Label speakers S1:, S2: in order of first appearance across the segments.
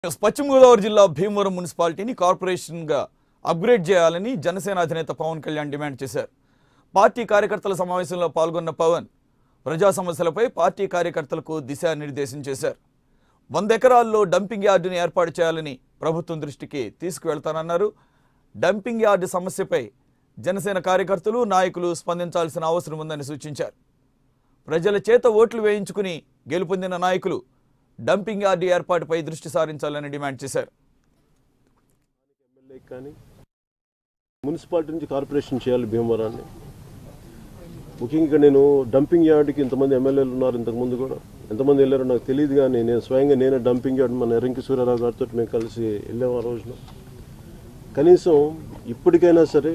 S1: పశ్చిమ గోదావరి జిల్లా భీమవరం మున్సిపాలిటీని కార్పొరేషన్గా అప్గ్రేడ్ చేయాలని జనసేన అధినేత పవన్ కళ్యాణ్ డిమాండ్ చేశారు పార్టీ కార్యకర్తల సమావేశంలో పాల్గొన్న పవన్ ప్రజా సమస్యలపై పార్టీ కార్యకర్తలకు దిశానిర్దేశం చేశారు వంద ఎకరాల్లో డంపింగ్ యార్డుని ఏర్పాటు చేయాలని ప్రభుత్వం దృష్టికి తీసుకువెళ్తానన్నారు డంపింగ్ యార్డు సమస్యపై జనసేన కార్యకర్తలు నాయకులు స్పందించాల్సిన అవసరం ఉందని సూచించారు ప్రజల చేత ఓట్లు వేయించుకుని గెలుపొందిన నాయకులు డంపింగ్ యార్డు ఏర్పాటుపై దృష్టి సారించాలని డిమాండ్ చేశారు
S2: ఎమ్మెల్యే కానీ మున్సిపాలిటీ నుంచి కార్పొరేషన్ చేయాలి భీమవరాన్ని ముఖ్యంగా నేను డంపింగ్ యార్డ్కి ఇంతమంది ఎమ్మెల్యేలు ఉన్నారు ఇంతకుముందు కూడా ఎంతమంది వెళ్ళారో నాకు తెలియదు కానీ నేను స్వయంగా నేనే డంపింగ్ యార్డ్ మన ఎర్రంకి సూర్యారావు గారితో మేము కలిసి వెళ్ళాము ఆ రోజున కనీసం ఇప్పటికైనా సరే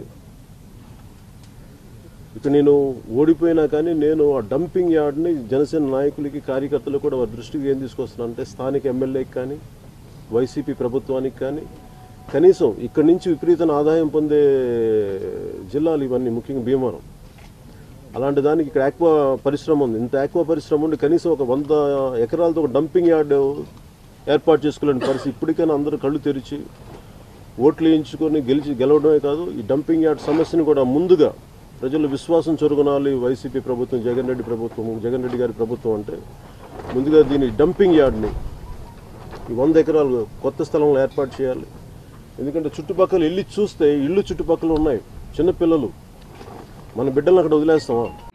S2: ఇక నేను ఓడిపోయినా కానీ నేను ఆ డంపింగ్ యార్డ్ని జనసేన నాయకులకి కార్యకర్తలు కూడా వారి దృష్టికి ఏం తీసుకొస్తున్నాను అంటే స్థానిక ఎమ్మెల్యేకి కానీ వైసీపీ ప్రభుత్వానికి కానీ కనీసం ఇక్కడి నుంచి విపరీతమైన ఆదాయం పొందే జిల్లాలు ఇవన్నీ ముఖ్యంగా భీమవరం అలాంటి దానికి ఇక్కడ ఆక్వా పరిశ్రమ ఉంది ఇంత ఆక్వా పరిశ్రమ ఉండి కనీసం ఒక వంద ఎకరాలతో ఒక డంపింగ్ యార్డ్ ఏర్పాటు చేసుకోలేని పరిస్థితి ఇప్పటికైనా అందరూ కళ్ళు తెరిచి ఓట్లు వేయించుకొని గెలిచి గెలవడమే కాదు ఈ డంపింగ్ యార్డ్ సమస్యను కూడా ముందుగా ప్రజల విశ్వాసం చొరుగునాలి వైసీపీ ప్రభుత్వం జగన్ రెడ్డి ప్రభుత్వం జగన్ రెడ్డి గారి ప్రభుత్వం అంటే ముందుగా దీని డంపింగ్ యార్డ్ని ఈ వంద ఎకరాలు కొత్త స్థలంలో ఏర్పాటు చేయాలి ఎందుకంటే చుట్టుపక్కల వెళ్ళి చూస్తే ఇళ్ళు చుట్టుపక్కల ఉన్నాయి చిన్నపిల్లలు మన బిడ్డలను అక్కడ వదిలేస్తామా